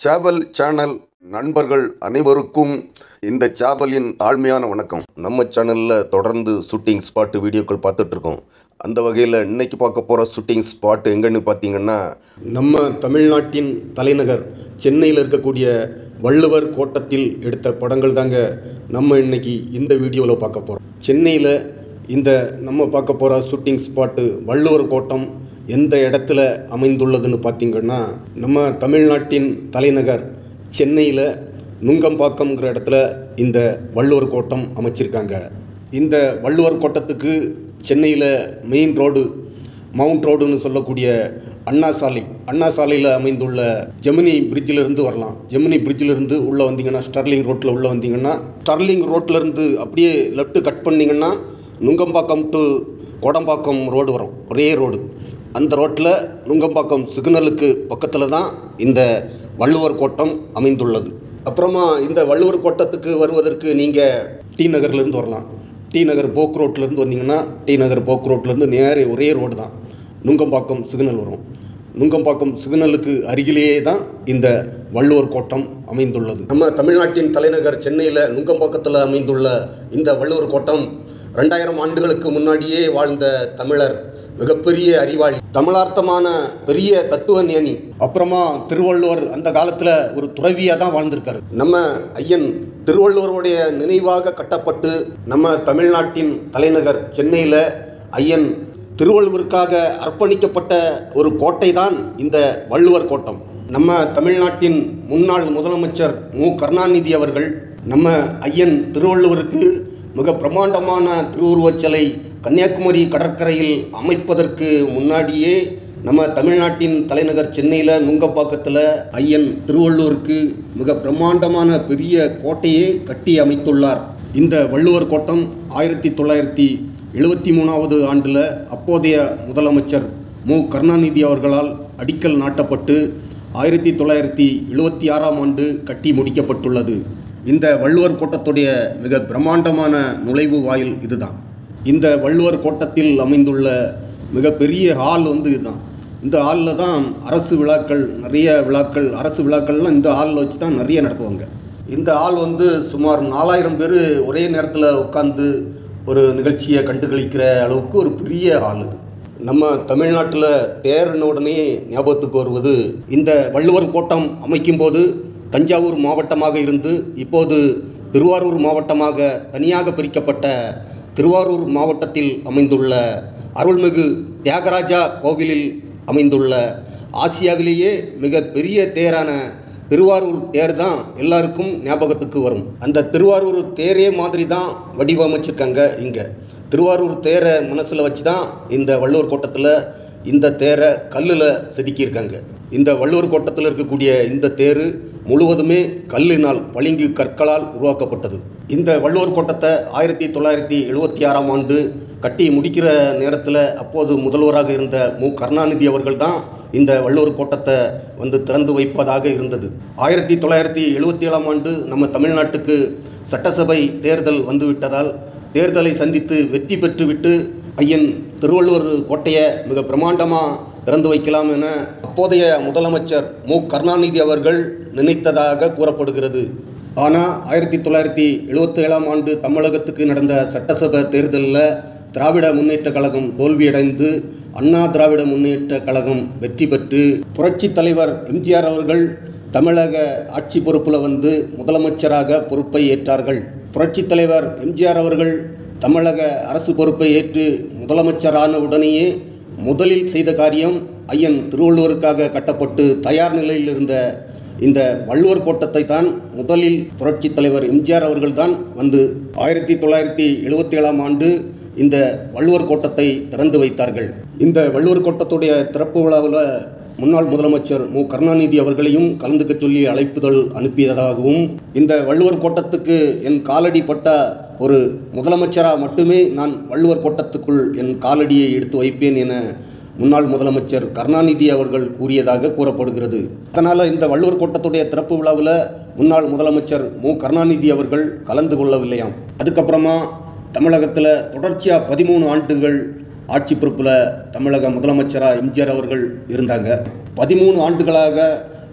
சேவல் சேனல் நண்பர்கள் அனைவருக்கும் இந்த சேவலின் தாழ்மையான வணக்கம் நம்ம சேனலில் தொடர்ந்து ஷூட்டிங் ஸ்பாட் வீடியோக்கள் பார்த்துட்டு இருக்கோம் அந்த வகையில் இன்னைக்கு பார்க்க போகிற ஷூட்டிங் ஸ்பாட் எங்கன்னு பார்த்தீங்கன்னா நம்ம தமிழ்நாட்டின் தலைநகர் சென்னையில் இருக்கக்கூடிய வள்ளுவர் கோட்டத்தில் எடுத்த படங்கள் தாங்க நம்ம இன்னைக்கு இந்த வீடியோவில் பார்க்க போகிறோம் சென்னையில் இந்த நம்ம பார்க்க போகிற ஷூட்டிங் ஸ்பாட்டு வள்ளுவர் கோட்டம் எந்த இடத்துல அமைந்துள்ளதுன்னு பார்த்தீங்கன்னா நம்ம தமிழ்நாட்டின் தலைநகர் சென்னையில் நுங்கம்பாக்கம்ங்கிற இடத்துல இந்த வள்ளுவர் கோட்டம் அமைச்சிருக்காங்க இந்த வள்ளுவர் கோட்டத்துக்கு சென்னையில் மெயின் ரோடு மவுண்ட் ரோடுன்னு சொல்லக்கூடிய அண்ணா சாலை அண்ணா சாலையில் அமைந்துள்ள ஜெமினி பிரிட்ஜிலிருந்து வரலாம் ஜெமினி பிரிட்ஜிலிருந்து உள்ளே வந்தீங்கன்னா ஸ்டர்லிங் ரோட்டில் உள்ளே வந்தீங்கன்னா ஸ்டர்லிங் ரோட்டிலேருந்து அப்படியே லெஃப்ட் கட் பண்ணிங்கன்னா நுங்கம்பாக்கம் டு கோடம்பாக்கம் ரோடு வரும் ஒரே ரோடு அந்த ரோட்டில் நுங்கம்பாக்கம் சிக்னலுக்கு பக்கத்தில் தான் இந்த வள்ளுவர் கோட்டம் அமைந்துள்ளது அப்புறமா இந்த வள்ளுவர் கோட்டத்துக்கு வருவதற்கு நீங்கள் டி நகர்லேருந்து வரலாம் டி நகர் போக் ரோட்லேருந்து வந்தீங்கன்னா டி நகர் போக் ரோட்லேருந்து நேரே ஒரே ரோடு தான் நுங்கம்பாக்கம் சிக்னல் வரும் நுங்கம்பாக்கம் சிக்னலுக்கு அருகிலேயே தான் இந்த வள்ளுவர் கோட்டம் அமைந்துள்ளது நம்ம தமிழ்நாட்டின் தலைநகர் சென்னையில் நுங்கம்பாக்கத்தில் அமைந்துள்ள இந்த வள்ளுவர் கோட்டம் ரெண்டாயிரம் ஆண்டுகளுக்கு முன்னாடியே வாழ்ந்த தமிழர் மிகப்பெரிய அறிவாளி தமிழார்த்தமான பெரிய தத்துவ ஞானி அப்புறமா திருவள்ளுவர் அந்த காலத்தில் ஒரு துறவியாக தான் வாழ்ந்திருக்காரு நம்ம ஐயன் திருவள்ளுவருடைய நினைவாக கட்டப்பட்டு நம்ம தமிழ்நாட்டின் தலைநகர் சென்னையில் ஐயன் திருவள்ளுவருக்காக அர்ப்பணிக்கப்பட்ட ஒரு கோட்டை தான் இந்த வள்ளுவர் கோட்டம் நம்ம தமிழ்நாட்டின் முன்னாள் முதலமைச்சர் மு கருணாநிதி அவர்கள் நம்ம ஐயன் திருவள்ளுவருக்கு மிக பிரமாண்டமான திருவுருவச் சிலை கன்னியாகுமரி கடற்கரையில் அமைப்பதற்கு முன்னாடியே நம்ம தமிழ்நாட்டின் தலைநகர் சென்னையில் நுங்கப்பாக்கத்தில் ஐயன் திருவள்ளுவருக்கு மிக பிரம்மாண்டமான பெரிய கோட்டையை கட்டி அமைத்துள்ளார் இந்த வள்ளுவர் கோட்டம் ஆயிரத்தி தொள்ளாயிரத்தி எழுபத்தி மூணாவது ஆண்டில் அப்போதைய முதலமைச்சர் மு கருணாநிதி அவர்களால் அடிக்கல் நாட்டப்பட்டு ஆயிரத்தி தொள்ளாயிரத்தி எழுபத்தி ஆறாம் ஆண்டு கட்டி முடிக்கப்பட்டுள்ளது இந்த வள்ளுவர் கோட்டத்துடைய மிக பிரம்மாண்டமான நுழைவு வாயில் இதுதான் இந்த வள்ளுவர் கோட்டத்தில் அமைந்துள்ள மிகப்பெரிய ஹால் வந்து இதுதான் இந்த ஹாலில் தான் அரசு விழாக்கள் நிறைய விழாக்கள் அரசு விழாக்கள்லாம் இந்த ஹாலில் வச்சு தான் நிறைய நடத்துவாங்க இந்த ஹால் வந்து சுமார் நாலாயிரம் பேர் ஒரே நேரத்தில் உட்காந்து ஒரு நிகழ்ச்சியை கண்டுகளிக்கிற அளவுக்கு ஒரு பெரிய ஹால் இது நம்ம தமிழ்நாட்டில் தேர்ன உடனே ஞாபகத்துக்கு வருவது இந்த வள்ளுவர் கோட்டம் அமைக்கும்போது தஞ்சாவூர் மாவட்டமாக இருந்து இப்போது திருவாரூர் மாவட்டமாக தனியாக பிரிக்கப்பட்ட திருவாரூர் மாவட்டத்தில் அமைந்துள்ள அருள்மிகு தியாகராஜா கோவிலில் அமைந்துள்ள ஆசியாவிலேயே மிக பெரிய தேரான திருவாரூர் தேர் தான் எல்லாருக்கும் ஞாபகத்துக்கு வரும் அந்த திருவாரூர் தேரே மாதிரி தான் வடிவமைச்சிருக்காங்க இங்கே திருவாரூர் தேரை மனசில் வச்சு தான் இந்த வள்ளுவர் கோட்டத்தில் இந்த தேரை கல்லில் செதுக்கியிருக்காங்க இந்த வள்ளுவர் கோட்டத்தில் இருக்கக்கூடிய இந்த தேர் முழுவதுமே கல்லினால் பளிங்கு கற்களால் உருவாக்கப்பட்டது இந்த வள்ளுவர் கோட்டத்தை ஆயிரத்தி தொள்ளாயிரத்தி எழுபத்தி ஆறாம் ஆண்டு கட்டி முடிக்கிற நேரத்தில் அப்போது முதல்வராக இருந்த மு கருணாநிதி அவர்கள் தான் இந்த வள்ளுவர் கோட்டத்தை வந்து திறந்து வைப்பதாக இருந்தது ஆயிரத்தி தொள்ளாயிரத்தி எழுபத்தி ஏழாம் ஆண்டு நம்ம தமிழ்நாட்டுக்கு சட்டசபை தேர்தல் வந்துவிட்டதால் தேர்தலை சந்தித்து வெற்றி பெற்றுவிட்டு ஐயன் திருவள்ளுவர் கோட்டையை மிக பிரமாண்டமாக திறந்து வைக்கலாம் என அப்போதைய முதலமைச்சர் மு கருணாநிதி அவர்கள் நினைத்ததாக கூறப்படுகிறது ஆனால் ஆயிரத்தி தொள்ளாயிரத்தி எழுபத்தி ஏழாம் ஆண்டு தமிழகத்துக்கு நடந்த சட்டசபை தேர்தலில் திராவிட முன்னேற்ற கழகம் தோல்வியடைந்து அண்ணா திராவிட முன்னேற்ற கழகம் வெற்றி பெற்று புரட்சி தலைவர் எம்ஜிஆர் அவர்கள் தமிழக ஆட்சி பொறுப்பில் வந்து முதலமைச்சராக பொறுப்பை ஏற்றார்கள் புரட்சி தலைவர் எம்ஜிஆர் அவர்கள் தமிழக அரசு பொறுப்பை ஏற்று முதலமைச்சரான உடனேயே முதலில் செய்த காரியம் ஐயன் திருவள்ளுவருக்காக கட்டப்பட்டு தயார் நிலையில் இருந்த இந்த வள்ளுவர் கோட்டத்தை தான் முதலில் புரட்சி தலைவர் எம்ஜிஆர் அவர்கள் தான் வந்து ஆயிரத்தி தொள்ளாயிரத்தி எழுபத்தி ஏழாம் ஆண்டு இந்த வள்ளுவர் கோட்டத்தை திறந்து வைத்தார்கள் இந்த வள்ளுவர் கோட்டத்துடைய திறப்பு விழாவில் முன்னாள் முதலமைச்சர் மு கருணாநிதி அவர்களையும் கலந்துக்க சொல்லி அழைப்புதல் அனுப்பியதாகவும் இந்த வள்ளுவர் கோட்டத்துக்கு என் காலடி பட்ட ஒரு முதலமைச்சராக மட்டுமே நான் வள்ளுவர் கோட்டத்துக்குள் என் காலடியை எடுத்து வைப்பேன் என முன்னாள் முதலமைச்சர் கருணாநிதி அவர்கள் கூறியதாக கூறப்படுகிறது அதனால் இந்த வள்ளுவர் கோட்டத்துடைய திறப்பு விழாவில் முன்னாள் முதலமைச்சர் மு கருணாநிதி அவர்கள் கலந்து கொள்ளவில்லையாம் அதுக்கப்புறமா தமிழகத்தில் தொடர்ச்சியாக பதிமூணு ஆண்டுகள் ஆட்சி பொறுப்பில் தமிழக முதலமைச்சராக எம்ஜிஆர் அவர்கள் இருந்தாங்க பதிமூணு ஆண்டுகளாக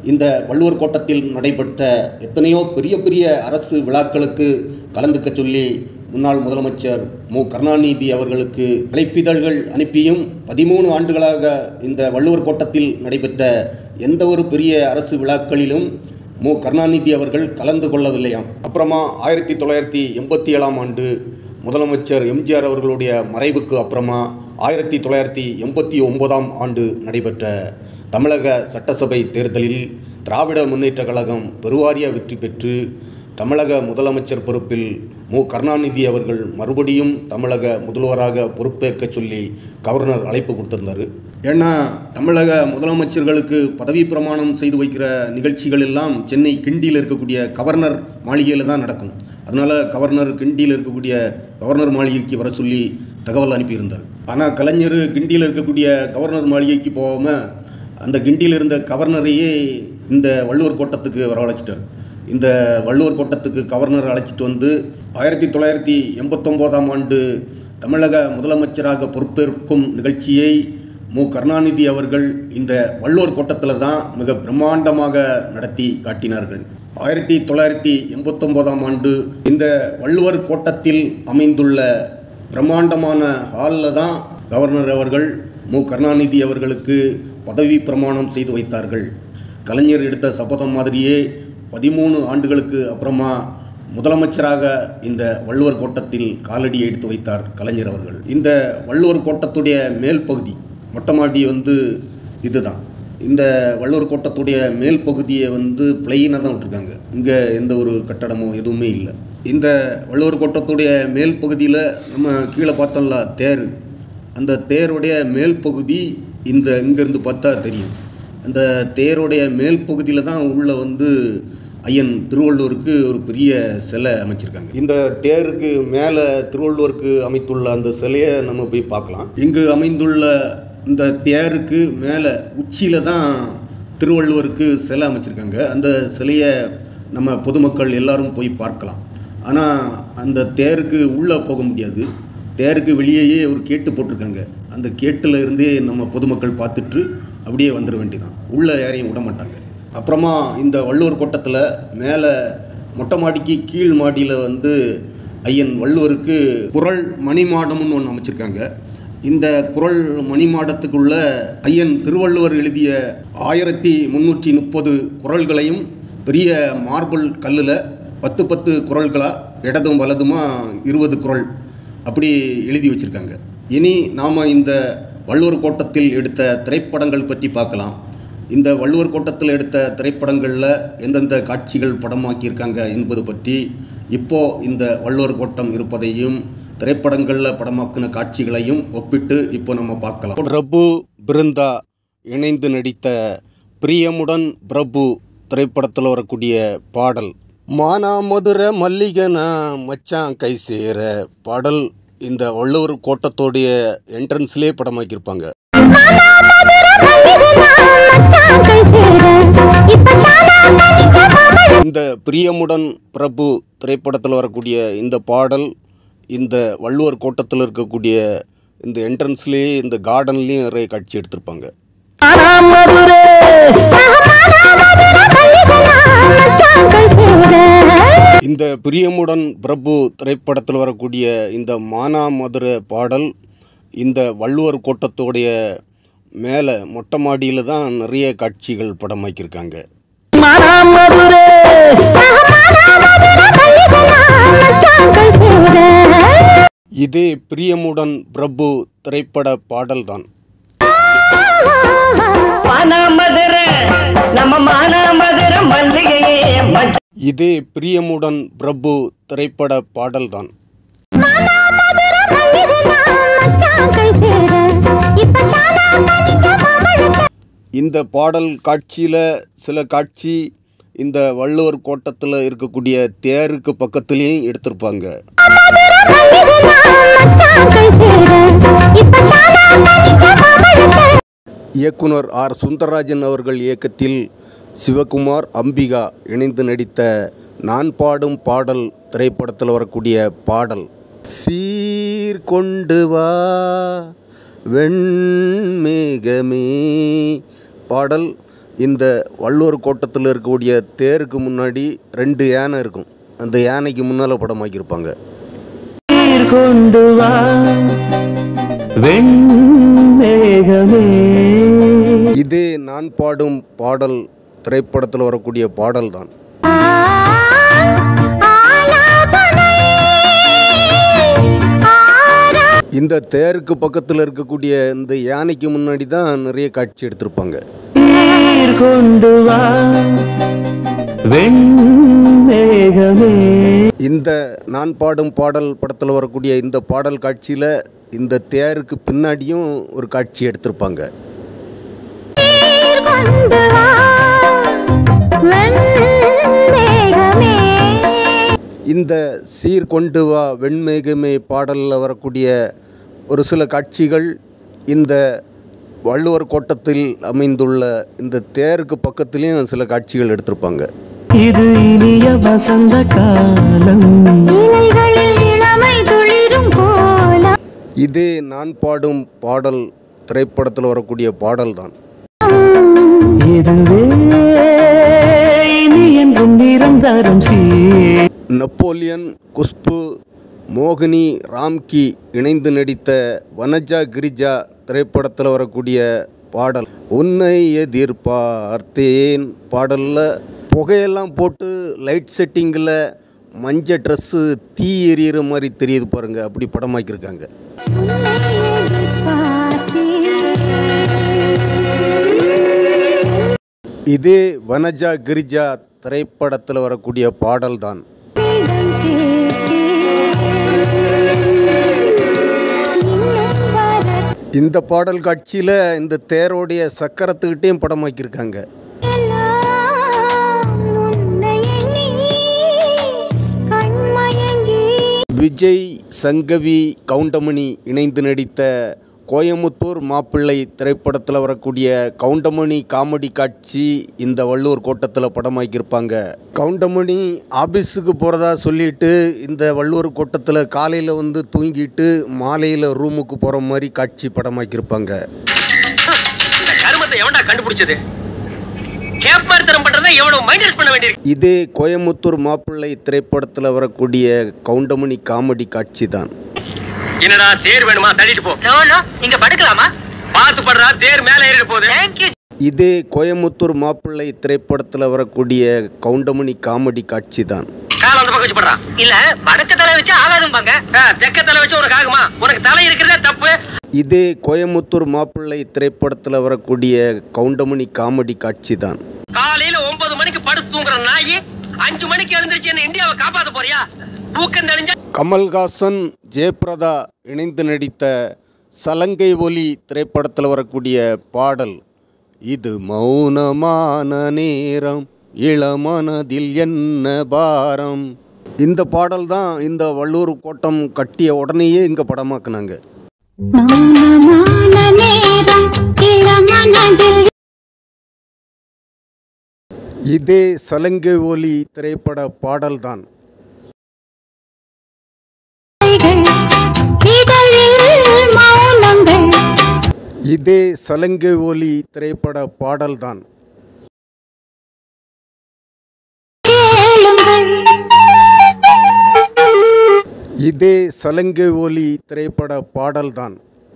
இந்த வள்ளுவர் கோட்டத்தில் நடைபெற்ற எத்தனையோ பெரிய பெரிய அரசு விழாக்களுக்கு கலந்துக்க சொல்லி முன்னாள் முதலமைச்சர் மு கருணாநிதி அவர்களுக்கு அழைப்பிதழ்கள் அனுப்பியும் பதிமூணு ஆண்டுகளாக இந்த வள்ளுவர் கோட்டத்தில் நடைபெற்ற எந்த ஒரு பெரிய அரசு விழாக்களிலும் மு கருணாநிதி அவர்கள் கலந்து கொள்ளவில்லையாம் அப்புறமா ஆயிரத்தி தொள்ளாயிரத்தி எண்பத்தி ஏழாம் ஆண்டு முதலமைச்சர் எம்ஜிஆர் அவர்களுடைய மறைவுக்கு அப்புறமா ஆயிரத்தி தொள்ளாயிரத்தி எண்பத்தி ஒன்பதாம் ஆண்டு நடைபெற்ற தமிழக சட்டசபை தேர்தலில் திராவிட முன்னேற்றக் கழகம் பெருவாரிய வெற்றி பெற்று தமிழக முதலமைச்சர் பொறுப்பில் மு கருணாநிதி அவர்கள் மறுபடியும் தமிழக முதல்வராக பொறுப்பேற்க சொல்லி கவர்னர் அழைப்பு கொடுத்திருந்தார் ஏன்னா தமிழக முதலமைச்சர்களுக்கு பதவி பிரமாணம் செய்து வைக்கிற நிகழ்ச்சிகள் எல்லாம் சென்னை கிண்டியில் இருக்கக்கூடிய கவர்னர் மாளிகையில் தான் நடக்கும் அதனால் கவர்னர் கிண்டியில் இருக்கக்கூடிய கவர்னர் மாளிகைக்கு வர சொல்லி தகவல் அனுப்பியிருந்தார் ஆனால் கலைஞர் கிண்டியில் இருக்கக்கூடிய கவர்னர் மாளிகைக்கு போகாமல் அந்த கிண்டியில் இருந்த கவர்னரையே இந்த வள்ளுவர் கோட்டத்துக்கு வரவழைச்சிட்டார் இந்த வள்ளுவர் கோட்டத்துக்கு கவர்னர் அழைச்சிட்டு வந்து ஆயிரத்தி தொள்ளாயிரத்தி எண்பத்தொம்போதாம் ஆண்டு தமிழக முதலமைச்சராக பொறுப்பேற்கும் நிகழ்ச்சியை மு கருணாநிதி அவர்கள் இந்த வள்ளுவர் கோட்டத்தில் தான் மிக பிரம்மாண்டமாக நடத்தி காட்டினார்கள் ஆயிரத்தி தொள்ளாயிரத்தி எண்பத்தொம்போதாம் ஆண்டு இந்த வள்ளுவர் கோட்டத்தில் அமைந்துள்ள பிரம்மாண்டமான ஹாலில் தான் கவர்னர் அவர்கள் மு கருணாநிதி அவர்களுக்கு பதவி பிரமாணம் செய்து வைத்தார்கள் கலைஞர் எடுத்த சபதம் மாதிரியே பதிமூணு ஆண்டுகளுக்கு அப்புறமா முதலமைச்சராக இந்த வள்ளுவர் கோட்டத்தில் காலடி எடுத்து வைத்தார் கலைஞர் அவர்கள் இந்த வள்ளுவர் கோட்டத்துடைய மேல் பகுதி மொட்டை மாடி வந்து இதுதான் இந்த வள்ளுவர் கோட்டத்துடைய மேல் பகுதியை வந்து பிளெயினாக தான் விட்டுருக்காங்க இங்கே எந்த ஒரு கட்டடமோ எதுவுமே இல்லை இந்த வள்ளுவர் கோட்டத்துடைய மேல் பகுதியில் நம்ம கீழே பார்த்தோம்ல தேர் அந்த தேருடைய மேல் பகுதி இந்த இங்கேருந்து பார்த்தா தெரியும் அந்த தேருடைய மேல் பகுதியில் தான் உள்ள வந்து ஐயன் திருவள்ளுவருக்கு ஒரு பெரிய சிலை அமைச்சிருக்காங்க இந்த தேருக்கு மேலே திருவள்ளுவருக்கு அமைத்துள்ள அந்த சிலையை நம்ம போய் பார்க்கலாம் இங்கு அமைந்துள்ள இந்த தேருக்கு மேலே உச்சியில் தான் திருவள்ளுவருக்கு சிலை அமைச்சிருக்காங்க அந்த சிலையை நம்ம பொதுமக்கள் எல்லாரும் போய் பார்க்கலாம் ஆனால் அந்த தேருக்கு உள்ளே போக முடியாது தேருக்கு வெளியேயே ஒரு கேட்டு போட்டிருக்காங்க அந்த கேட்டில் இருந்தே நம்ம பொதுமக்கள் பார்த்துட்டு அப்படியே வந்துட வேண்டியதான் உள்ளே யாரையும் விட மாட்டாங்க அப்புறமா இந்த வள்ளுவர் கோட்டத்தில் மேலே மொட்டை மாடிக்கு கீழ் மாடியில் வந்து ஐயன் வள்ளுவருக்கு குரல் மணிமாடம்னு ஒன்று அமைச்சிருக்காங்க இந்த குரல் மணிமாடத்துக்குள்ள ஐயன் திருவள்ளுவர் எழுதிய ஆயிரத்தி முந்நூற்றி முப்பது குரல்களையும் பெரிய மார்பிள் கல்லில் பத்து பத்து குரல்களாக இடதும் வலதுமா இருபது குரல் அப்படி எழுதி வச்சுருக்காங்க இனி நாம் இந்த வள்ளுவர் கோட்டத்தில் எடுத்த திரைப்படங்கள் பற்றி பார்க்கலாம் இந்த வள்ளுவர் கோட்டத்தில் எடுத்த திரைப்படங்களில் எந்தெந்த காட்சிகள் படமாக்கியிருக்காங்க என்பது பற்றி இப்போ இந்த வள்ளுவர் கோட்டம் இருப்பதையும் திரைப்படங்களில் படமாக்கின காட்சிகளையும் ஒப்பிட்டு இப்போ நம்ம பார்க்கலாம் பிரபு பிருந்தா இணைந்து நடித்த பிரியமுடன் பிரபு திரைப்படத்தில் வரக்கூடிய பாடல் மானா மதுர மல்லிகனா மச்சான் கை சேர பாடல் இந்த வள்ளுவர் கோட்டத்தோடைய என்ட்ரன்ஸ்லேயே படமாக்கியிருப்பாங்க இந்த பிரியமுடன் பிரபு திரைப்படத்தில் வரக்கூடிய இந்த பாடல் இந்த வள்ளுவர் கோட்டத்தில் இருக்கக்கூடிய இந்த என்ட்ரன்ஸ்லேயே இந்த கார்டன்லேயும் நிறைய காட்சி எடுத்திருப்பாங்க இந்த பிரியமுடன் பிரபு திரைப்படத்தில் வரக்கூடிய இந்த மானாமதுர பாடல் இந்த வள்ளுவர் கோட்டத்தோடைய மேலே மொட்டை மாடியில் தான் நிறைய காட்சிகள் படமாக்கியிருக்காங்க இதே பிரியமுடன் பிரபு திரைப்பட பாடல்தான் மானாமதுர நம்ம மானாமதுர மல்லிகையே மச்ச இதே பிரியமுடன் பிரபு திரைப்பட பாடல்தான் இந்த பாடல் காட்சியில் சில காட்சி இந்த வள்ளுவர் கோட்டத்தில் இருக்கக்கூடிய தேருக்கு பக்கத்துலேயும் எடுத்திருப்பாங்க இயக்குனர் ஆர் சுந்தரராஜன் அவர்கள் இயக்கத்தில் சிவகுமார் அம்பிகா இணைந்து நடித்த நான் பாடும் பாடல் திரைப்படத்தில் வரக்கூடிய பாடல் சீர் கொண்டு வா வெண்மேகமே பாடல் இந்த வள்ளுவர் கோட்டத்தில் இருக்கக்கூடிய தேருக்கு முன்னாடி ரெண்டு யானை இருக்கும் அந்த யானைக்கு முன்னால் படமாக்கியிருப்பாங்க நீர் கொண்டு வா வெண்மேகமே இதே நான் பாடும் பாடல் திரைப்படத்தில் வரக்கூடிய பாடல் தான் இந்த தேருக்கு பக்கத்தில் இருக்கக்கூடிய இந்த யானைக்கு முன்னாடி தான் நிறைய காட்சி எடுத்திருப்பாங்க நீர் கொண்டு வா வெண்மேகமே இந்த நான் பாடும் பாடல் படத்தில் வரக்கூடிய இந்த பாடல் காட்சியில் இந்த தேருக்கு பின்னாடியும் ஒரு காட்சி எடுத்திருப்பாங்க இந்த சீர் கொண்டு வா வெண்மேகமே பாடலில் வரக்கூடிய ஒரு சில காட்சிகள் இந்த வள்ளுவர் கோட்டத்தில் அமைந்துள்ள இந்த தேருக்கு பக்கத்துலேயும் சில காட்சிகள் எடுத்திருப்பாங்க இது இனிய வசந்த காலம் இதே நான் பாடும் பாடல் திரைப்படத்தில் வரக்கூடிய பாடல் தான் இதுவே இனி என்றும் நிரந்தரம் சீ நப்போலியன் குஷ்பு மோகினி ராம்கி இணைந்து நடித்த வனஜா கிரிஜா திரைப்படத்தில் வரக்கூடிய பாடல் உன்னை எதிர்பார்த்தேன் பாடலில் புகையெல்லாம் போட்டு லைட் செட்டிங்கில் மஞ்சள் ட்ரெஸ்ஸு தீ எரியிற மாதிரி தெரியுது பாருங்க அப்படி படமாக்கியிருக்காங்க இதே வனஜா கிரிஜா திரைப்படத்தில் வரக்கூடிய பாடல் தான் இந்த பாடல் காட்சியில் இந்த தேரோடைய சக்கரத்துக்கிட்டேயும் படமாக்கியிருக்காங்க விஜய் சங்கவி கவுண்டமணி இணைந்து நடித்த கோயமுத்தூர் மாப்பிள்ளை திரைப்படத்தில் வரக்கூடிய கவுண்டமணி காமெடி காட்சி இந்த வள்ளுவர் கோட்டத்தில் படமாக்கியிருப்பாங்க கவுண்டமணி ஆபீஸுக்கு போகிறதா சொல்லிட்டு இந்த வள்ளுவர் கோட்டத்தில் காலையில் வந்து தூங்கிட்டு மாலையில் ரூமுக்கு போகிற மாதிரி காட்சி படமாக்கியிருப்பாங்க இந்த கருமத்தை எவன்டா கண்டுபிடிச்சது கேப்பார்த்தனம் பண்றதை எவ்வளவு மைனஸ் பண்ண வேண்டியிருக்கு இதே கோயமுத்தூர் மாப்பிள்ளை திரைப்படத்தில் வரக்கூடிய கவுண்டமணி காமெடி காட்சி தான் என்னடா தேர் வேணுமா தள்ளிட்டு போ இங்க படுக்கலாமா பாத்து படுறா தேர் மேல ஏறிட்டு போகுது தேங்க்யூ இதே கோயமுத்தூர் மாப்பிள்ளை திரைப்படத்தில் வரக்கூடிய கவுண்டமணி காமெடி காட்சி தான் கால அந்த பக்கம் வச்சு படுறா இல்ல வடக்க தலை வச்சு ஆகாதும்பாங்க தெக்க தலை வச்சு உனக்கு ஆகுமா உனக்கு தலை இருக்கிறதே தப்பு இதே கோயமுத்தூர் மாப்பிள்ளை திரைப்படத்தில் வரக்கூடிய கவுண்டமணி காமெடி காட்சி தான் காலையில ஒன்பது மணிக்கு படுத்து தூங்குற நாயி அஞ்சு மணிக்கு எழுந்திருச்சு என்ன இந்தியாவை காப்பாத்த போறியா தூக்கம் தெளிஞ்சா கமல்ஹாசன் ஜெயபிரதா இணைந்து நடித்த சலங்கை ஒலி திரைப்படத்தில் வரக்கூடிய பாடல் இது மௌனமான நேரம் இளமனதில் என்ன பாரம் இந்த பாடல் தான் இந்த வள்ளூர் கோட்டம் கட்டிய உடனேயே இங்கே படமாக்குனாங்க மௌனமான நேரம் இளமனதில் இதே சலங்கை ஒலி திரைப்பட பாடல் தான் இசைகள், இதழில் மௌனங்கள் இதே சலங்கை ஒலி திரைப்பட பாடல் தான் கேளுங்கள் இதே சலங்கை ஒலி திரைப்பட பாடல் தான்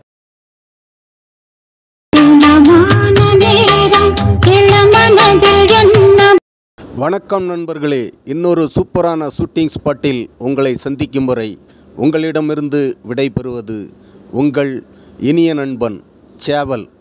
இளமான நேரம் இளமனதில் என்ன வணக்கம் நண்பர்களே இன்னொரு சூப்பரான ஷூட்டிங் ஸ்பாட்டில் உங்களை சந்திக்கும் வரை உங்களிடமிருந்து விடை பெறுவது உங்கள் இனிய நண்பன் சேவல்